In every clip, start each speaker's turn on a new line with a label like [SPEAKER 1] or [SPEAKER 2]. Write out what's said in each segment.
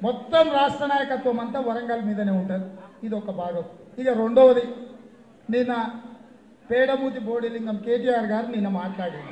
[SPEAKER 1] మొత్తం రాష్ట్ర నాయకత్వం అంతా వరంగల్ మీదనే ఉంటుంది ఇది ఒక భాగం ఇక రెండవది నిన్న పేడమూతి బోడిలింగం కేటీఆర్ గారు నిన్న మాట్లాడింది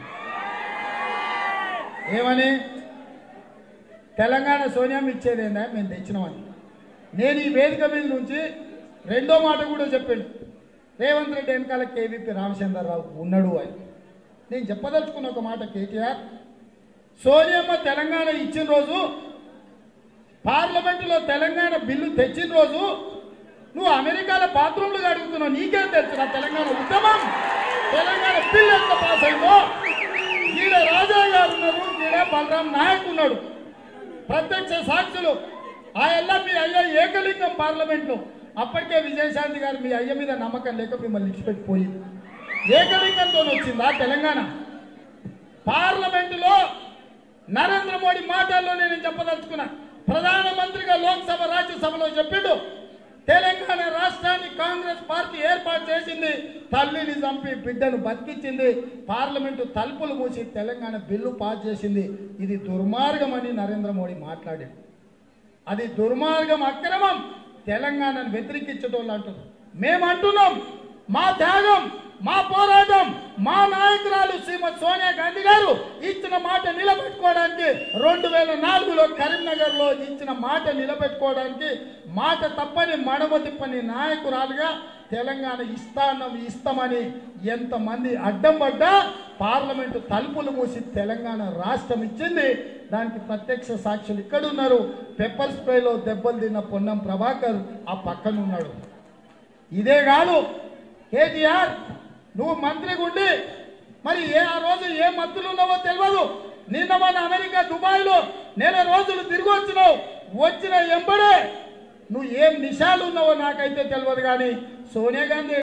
[SPEAKER 1] ఏమని తెలంగాణ సోనియం ఇచ్చేదేందా మేము తెచ్చినామని నేను ఈ వేదిక మీద నుంచి రెండో మాట కూడా చెప్పాను రేవంత్ రెడ్డి వెనకాల కేవీపీ రామచంద్రరావు ఉన్నాడు అని నేను చెప్పదలుచుకున్న ఒక మాట కేటీఆర్ సోనియమ్మ తెలంగాణ ఇచ్చిన రోజు పార్లమెంటులో తెలంగాణ బిల్లు తెచ్చిన రోజు నువ్వు అమెరికాలో బాత్రూంలు అడుగుతున్నావు నీకేం తెలుసు నా తెలంగాణ ఉద్యమం తెలంగాణ బిల్లు ఎంత పాస్ అయిందో ఈడ రాజా గారు ఉన్నారు ఈడ బలరాం నాయక్ ఉన్నాడు ప్రత్యక్ష సాక్షులు ఆ ఎల్లా మీ అయ్య ఏకలింగం పార్లమెంట్లో అప్పటికే విజయశాంతి గారు మీ అయ్య మీద నమ్మకం లేక మిమ్మల్ని ఇచ్చిపెట్టిపోయింది ఏకలింగంతో వచ్చిందా తెలంగాణ పార్లమెంటులో నరేంద్ర మోడీ మాటల్లో నేను చెప్పదలుచుకున్నా ప్రధానమంత్రిగా లోక్సభ రాజ్యసభలో చెప్పిండు తెలంగాణ రాష్ట్రాన్ని కాంగ్రెస్ పార్టీ ఏర్పాటు చేసింది తల్లిని చంపి బిడ్డను బతికించింది పార్లమెంటు తలుపులు మూసి తెలంగాణ బిల్లు పాస్ చేసింది ఇది దుర్మార్గమని నరేంద్ర మోడీ మాట్లాడాడు అది దుర్మార్గం అక్రమం తెలంగాణను వ్యతిరేకించడం అంటారు మేము అంటున్నాం మా త్యాగం మా పోరాటం మా నాయకురాలు శ్రీమతి సోనియా గాంధీ గారు ఇచ్చిన మాట నిలబెట్టుకోవడానికి రెండు వేల నాలుగులో కరీంనగర్ లో ఇచ్చిన మాట నిలబెట్టుకోవడానికి మాట తప్పని మడమ తిప్పని నాయకురాలుగా తెలంగాణ ఇస్తానం ఇస్తామని ఎంతమంది అడ్డం పడ్డా పార్లమెంటు తలుపులు మూసి తెలంగాణ రాష్ట్రం ఇచ్చింది దానికి ప్రత్యక్ష సాక్షులు ఇక్కడ ఉన్నారు పెప్పర్ స్ప్రేలో దెబ్బలు తిన్న పొన్నం ప్రభాకర్ ఆ పక్కన ఉన్నాడు ఇదే కాదు కేటీఆర్ నువ్వు మంత్రిగా ఉండి మరి ఏ ఆ రోజు ఏ మంత్రులు ఉన్నావో తెలియదు నిన్న మన అమెరికా దుబాయ్లో నెల రోజులు తిరిగి వచ్చినావు వచ్చిన ఎంబడే నువ్వు ఏం నిషాలు ఉన్నావో నాకైతే తెలియదు కానీ సోనియా గాంధీ